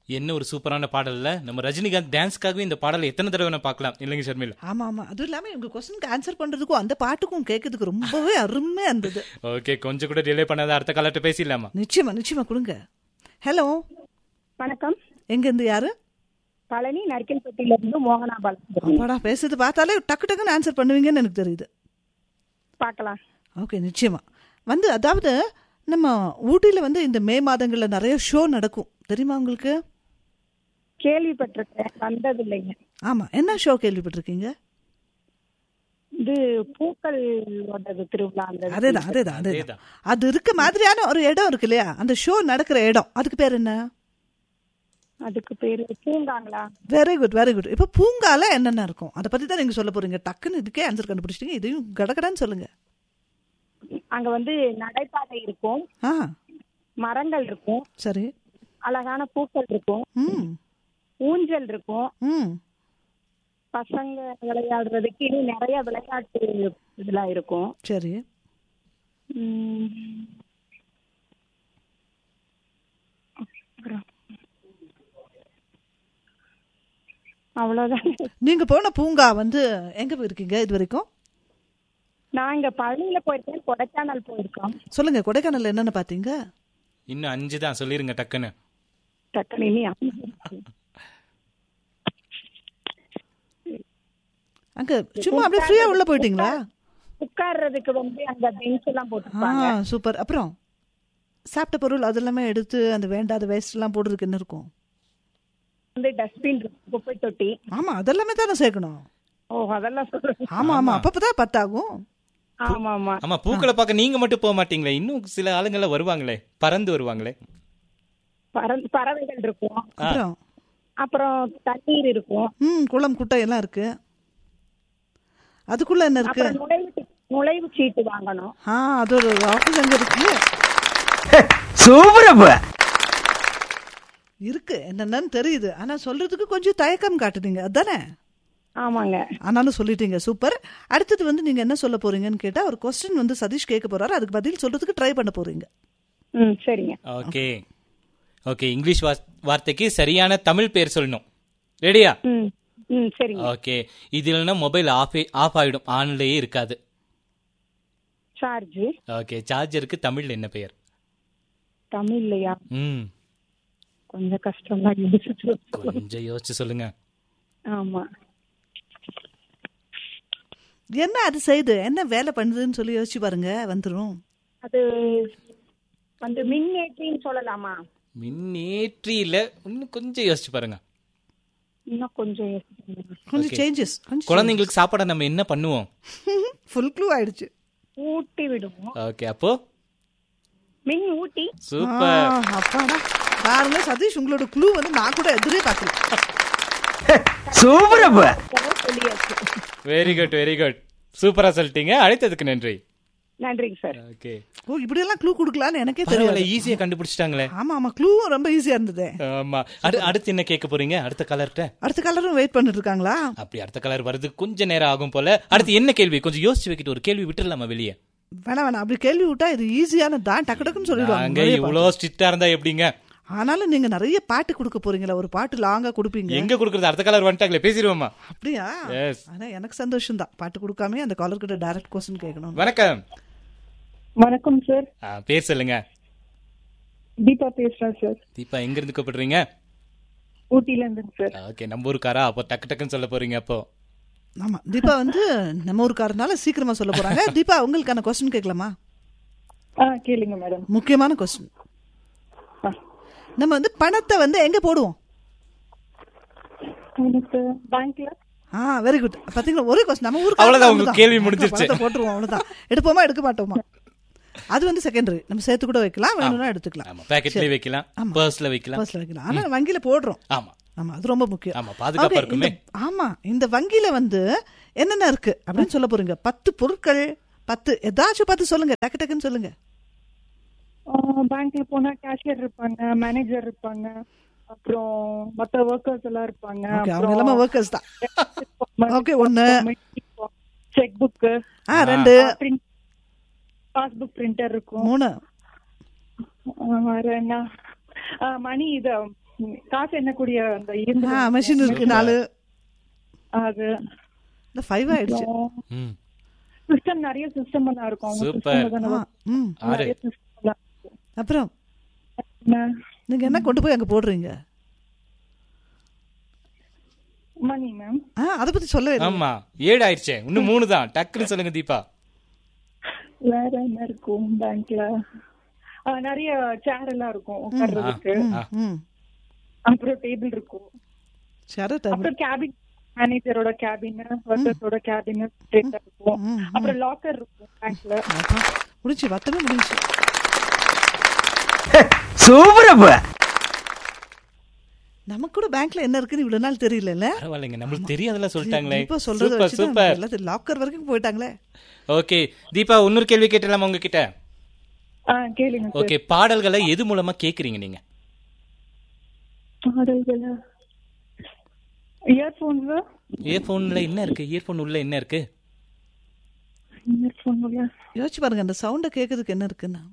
என்ன ஒரு சூப்பரான பாடல்ல நம்ம ரஜினிகாந்த் டான்ஸ்க்காகவே இந்த பாடலை எத்தனை தடவை நான் பார்க்கலாம் இல்லைங்க ஷர்மிளா ஆமா ஆமா அதுவும் இல்லாம உங்க கொஸ்டினுக்கு ஆன்சர் பண்றதுக்கும் அந்த பாட்டுக்கும் கேட்கறதுக்கு ரொம்பவே அருமையா இருந்தது ஓகே கொஞ்சம் கூட டிலே பண்ணாத அடுத்த காலத்தை பேசிடலாமா நிச்சயமா நிச்சயமா கொடுங்க ஹலோ வணக்கம் எங்க இருந்து யாரு பழனி நரிக்கல்பட்டியில இருந்து மோகனா பாலசுப்ரமணியம் அப்பாடா பேசுறது பார்த்தாலே டக்கு டக்குன்னு ஆன்சர் பண்ணுவீங்கன்னு எனக்கு தெரியுது பார்க்கலாம் ஓகே நிச்சயமா வந்து அதாவது நம்ம ஊட்டியில வந்து இந்த மே மாதங்கள்ல நிறைய ஷோ நடக்கும் தெரியுமா உங்களுக்கு கேள்விப்பட்டிருக்கேன் வந்தது இல்லைங்க ஆமா என்ன ஷோ கேள்விப்பட்டிருக்கீங்க இது பூக்கள் ஓட்டது திருவிழா அந்த இது. அதேதான் அதேதான் அதேதான் அதேதான். அது இருக்க மாதிரியான ஒரு இடம் இருக்கு இல்லையா அந்த ஷோ நடக்கிற இடம் அதுக்கு பேர் என்ன அதுக்கு பேரு பூங்காங்களா வெரி குட் வெரி குட் இப்போ பூங்கால என்னென்ன இருக்கும் அதை பத்தி தான் நீங்க சொல்ல போறீங்க டக்குன்னு இதுக்கே ஆன்சர் கண்டுபிடிச்சிட்டீங்க இதையும் கடகடான்னு சொல்லுங்க அங்க வந்து நடைபாதை இருக்கும் ஆ மரங்கள் இருக்கும் சரி அழகான பூக்கள் இருக்கும் ம் ஊஞ்சல் இருக்கும் ம் பசங்க விளையாடுறதுக்கு இன்னும் நிறைய விளையாட்டு இதெல்லாம் இருக்கும் சரி உம், அப்புறம் அவ்வளவுதான் நீங்க போன பூங்கா வந்து எங்க போயிருக்கீங்க இது வரைக்கும் நான் இங்க பழனியில போயிருக்கேன் கொடைக்கானல் போயிருக்கோம் சொல்லுங்க கொடைக்கானல்ல என்னென்ன பாத்தீங்க இன்னும் அஞ்சு தான் சொல்லிருங்க டக்குன்னு டக்குனு இனி அங்க சும்மா அப்படியே ஃப்ரீயா உள்ள போயிட்டீங்களா உட்கார்றதுக்கு வந்து அங்க பெஞ்ச் எல்லாம் ஆ போட்டுருப்பாங்க சூப்பர் அப்புறம் சாப்பிட்ட பொருள் அதெல்லாமே எடுத்து அந்த வேண்டாத வேஸ்ட் எல்லாம் போடுறதுக்கு என்ன இருக்கும் வந்து டஸ்ட்பின் இருக்கும் குப்பை தொட்டி ஆமா அதெல்லாமே தானே சேர்க்கணும் ஓ அதெல்லாம் சொல்றேன் ஆமா ஆமா அப்பப்பதான் பத்தாகும் ஆமா ஆமா ஆமா பூக்களை பார்க்க நீங்க மட்டும் போக மாட்டீங்களே இன்னும் சில ஆளுங்கெல்லாம் வருவாங்களே பறந்து வருவாங்களே பறந்து பறவைகள் இருக்கும் அப்புறம் அப்புறம் தண்ணீர் இருக்கும் ம் குளம் குட்டை எல்லாம் இருக்கு அதுக்குள்ள என்ன இருக்கு அப்புறம் நுழைவு டி- நுழைவு சீட்டு வாங்கணும் ஆ அது ஒரு ஆஃபீஸ் அங்க இருக்கு இருக்கு என்னென்னு தெரியுது ஆனா சொல்றதுக்கு கொஞ்சம் தயக்கம் காட்டுதீங்க அதானே ஆமாங்க ஆனாலும் சொல்லிட்டீங்க சூப்பர் அடுத்தது வந்து நீங்க என்ன சொல்ல போறீங்கன்னு கேட்டா ஒரு கொஸ்டின் வந்து சதீஷ் கேட்க போறாரு அதுக்கு பதில் சொல்றதுக்கு ட்ரை பண்ண போறீங்க ம் சரிங்க ஓகே ஓகே இங்கிலீஷ் வாஸ்- வார்த்தைக்கு சரியான தமிழ் பேர் சொல்லணும் ரெடியா ம் ம் சரிங்க ஓகே இது இல்லைன்னா மொபைல் ஆஃப் ஆஃப் ஆயிடும் ஆன்லயே இருக்காது சார்ஜ் ஓகே சார்ஜருக்கு தமிழ்ல என்ன பெயர் தமிழ்லையா ம் கொஞ்சம் கஷ்டம் தான் யோசிச்சு கொஞ்சம் யோசிச்சு சொல்லுங்க ஆமா என்ன அது செய்யுது என்ன வேலை பண்ணுதுன்னு சொல்லி யோசிச்சு பாருங்க வந்துரும் அது வந்து மின்னேற்றின்னு சொல்லலாமா மின்னேற்றி இல்ல இன்னும் கொஞ்சம் யோசிச்சு பாருங்க இன்னும் கொஞ்சம் யோசிக்கணும். கொஞ்சம் சேஞ்சஸ் கொஞ்சம் குழந்தைங்களுக்கு சாப்பாட நம்ம என்ன பண்ணுவோம் ஃபுல் க்ளூ ஆயிடுச்சு ஊட்டி விடுவோம் ஓகே அப்போ மின் ஊட்டி சூப்பர் ஆ, அப்பாடா பாருங்க சதீஷ் உங்களோட க்ளூ வந்து நான் கூட எதிரே பார்க்கல இதெல்லாம் சொல்லியாச்சு வெரி குட் வெரி குட் சூப்பரா சொல்லிட்டீங்க அழைத்ததுக்கு நன்றி நன்றிங்க சார் ஓகே ஓ இப்படி எல்லாம் க்ளூ கொடுக்கலான்னு எனக்கே பரவாயில்ல தெரியாது ஈஸியா கண்டுபிடிச்சிட்டாங்களே ஆமா ஆமா க்ளூ ரொம்ப ஈஸியா இருந்தது ஆமா அடு- அடுத்து என்ன கேட்க போறீங்க அடுத்த கலர்ட்ட அடுத்த கலரும் வெயிட் பண்ணிட்டு இருக்காங்களா அப்படி அடுத்த கலர் வருது கொஞ்சம் நேரம் ஆகும் போல அடுத்து என்ன கேள்வி கொஞ்சம் யோசிச்சு வைக்கிட்டு ஒரு கேள்வி விட்டுறலாமா வெளியே வேணாம் வேணாம் அப்படி கேள்வி விட்டா இது ஈஸியான தான் டக்கு டக்குன்னு அங்க சொல்லிடுவாங்க இவ்வளவு ஸ்ட்ரிக்டா இருந்தா எப்படிங்க ஆனாலும் நீங்க நிறைய பாட்டு கொடுக்க போறீங்களா ஒரு பாட்டு லாங்கா கொடுப்பீங்க எங்க குடுக்கறது அடுத்த கலர் வந்துட்டாங்களே பேசிடுவோமா அப்படியா Yes. ஆனா எனக்கு சந்தோஷம் தான் பாட்டு கொடுக்காம அந்த காலர் கிட்ட டைரக்ட் கொஸ்டின் கேட்கணும் வணக்கம் வணக்கம் சார் ஆ, பேர் சொல்லுங்க தீபா பேசுறேன் சார் தீபா எங்க இருந்து கூப்பிடுறீங்க ஊட்டில இருந்துங்க சார் ஓகே நம்ம ஊருக்காரா அப்போ டக்கு டக்குன்னு சொல்ல போறீங்க அப்போ ஆமா தீபா வந்து நம்ம ஊருக்காரனால சீக்கிரமா சொல்ல போறாங்க தீபா உங்களுக்கான கொஸ்டின் கேட்கலாமா ஆ கேளுங்க மேடம் முக்கியமான கொஸ்டின் நம்ம வந்து பணத்தை வந்து எங்க போடுவோம் பேங்க்ல ஆ வெரி குட் பாத்தீங்களா ஒரே கொஸ்டின் நம்ம ஊருக்கு அவ்வளவுதான், உங்க கேள்வி முடிஞ்சிருச்சு. போட்டுருவோம் அவ்வளவுதான் எடுப்போமா எடுக்க மாட்டோமா அது வந்து செகண்டரி நம்ம சேர்த்து கூட வைக்கலாம் வேணும்னா எடுத்துக்கலாம் ஆமா பேக்கெட்லயே வைக்கலாம் பர்ஸ்ல வைக்கலாம் பர்ஸ்ல வைக்கலாம் ஆனா வங்கியில போடுறோம் ஆமா ஆமா அது ரொம்ப முக்கியம் ஆமா, பாதுகாப்பா Okay, இருக்குமே. இந்த- ஆமா இந்த வங்கியில வந்து என்னென்ன இருக்கு அப்படின்னு சொல்ல போறீங்க பத்து பொருட்கள் பத்து ஏதாச்சும் பார்த்து சொல்லுங்க டக்கு டக்குன்னு சொல்லுங்க பேங்க்ல போனா கேஷியர் இருப்பாங்க மேனேஜர் இருப்பாங்க அப்புறம் மத்த ஒர்க்கர்ஸ் எல்லாம் இருப்பாங்க ஓகே அவங்க எல்லாமே ஒர்க்கர்ஸ் தான் Okay, ஒண்ணு. செக் புக் ஆ ரெண்டு பாஸ்புக் பிரிண்டர் இருக்கும் மூணு ஆ, வேற என்ன மணி இது காசு எண்ணக்கூடிய அந்த இரும்பு ஆ மெஷின் இருக்கு நாலு அது இந்த ஃபைவ் ஆயிடுச்சு ம் சிஸ்டம் நிறைய சிஸ்டம் எல்லாம் இருக்கும் அவங்க Super. system ல தானே ஆ, work- ம் ஆறு நிறைய system எல்லாம் இருக்கும். அப்புறம் என்ன? நீங்க என்ன கொண்டு போய் அங்க போடுறீங்க மணி மேம் ஆ அதை பத்தி சொல்லவே இல்லை ஆமா ஏழு ஆயிடுச்சே இன்னும் மூணு தான் டக்குன்னு சொல்லுங்க தீபா வேற என்ன இருக்கும் பேங்க்ல நிறைய சேர் எல்லாம் இருக்கும் உட்கார்றதுக்கு ம் அப்புறம் டேபிள் இருக்கும் ஷரட் அப்புறம் கேபின் மேனேஜரோட கேபின் ஒர்க்கர்ஸோட கேபின் இருக்கும் அப்புறம் லாக்கர் இருக்கும் பேங்க்ல முடிஞ்சு வத்தமே முடிஞ்சு சூப்பரப்பா நமக்கு கூட பேங்க்ல என்ன இருக்குன்னு இவ்வளவு நாள் தெரியல பரவாயில்லைங்க நம்மளுக்கு தெரியாதெல்லாம் சொல்லிட்டாங்களே இப்ப சொல்றது சூப்பர் வச்சுதான் சூப்பர் எல்லாத்தையும் லாக்கர் வரைக்கும் போயிட்டாங்களே ஓகே தீபா இன்னொரு கேள்வி கேட்டலாமா உங்ககிட்ட ஆ கேளுங்க சார் ஓகே பாடல்களை எது மூலமா கேக்குறீங்க நீங்க பாடல்கள இயர்போன்ல இயர்போன்ல என்ன இருக்கு இயர்போன் உள்ள என்ன இருக்கு இயர்போன்ல யோசிச்சு பாருங்க அந்த சவுண்ட கேக்குறதுக்கு என்ன இருக்குன்னா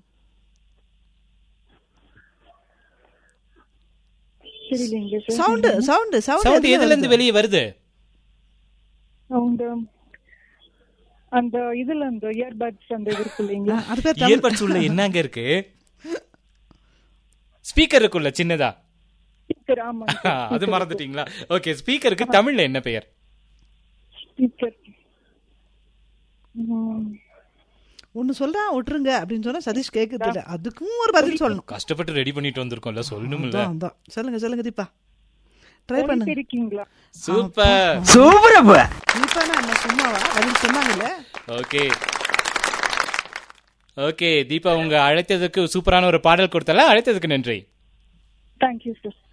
தெரியலங்க sir sound sound sound sound எதுல இருந்து வெளியே வருது சவுண்ட் அந்த இதுல அந்த இயர்பட்ஸ் அந்த இது இருக்கு இல்லைங்களா அது பேர் தமிழ் இயர்பட்ஸ் உள்ள என்னங்க இருக்கு ஸ்பீக்கர் இருக்குல்ல சின்னதா ஸ்பீக்கர் ஆமா அது மறந்துட்டீங்களா ஓகே ஸ்பீக்கருக்கு தமிழ்ல என்ன பெயர் ஸ்பீக்கர் ஒன்னு சொல்றா விட்டுருங்க அப்படின்னு சொன்னா சதீஷ் கேக்குறது இல்ல அதுக்கும் ஒரு பதில் சொல்லணும் கஷ்டப்பட்டு ரெடி பண்ணிட்டு வந்திருக்கோம்ல சொல்லணும்ல அதான், அதான். சொல்லுங்க சொல்லுங்க தீபா ட்ரை பண்ணுங்க இருக்கீங்களா சூப்பர் சூப்பரப்பா தீபானா என்ன சும்மாவா பதில் சொன்னாங்கல்ல ஓகே ஓகே தீபா உங்க அழைத்ததுக்கு சூப்பரான ஒரு பாடல் கொடுத்தல அழைத்ததுக்கு நன்றி தேங்க்யூ சார்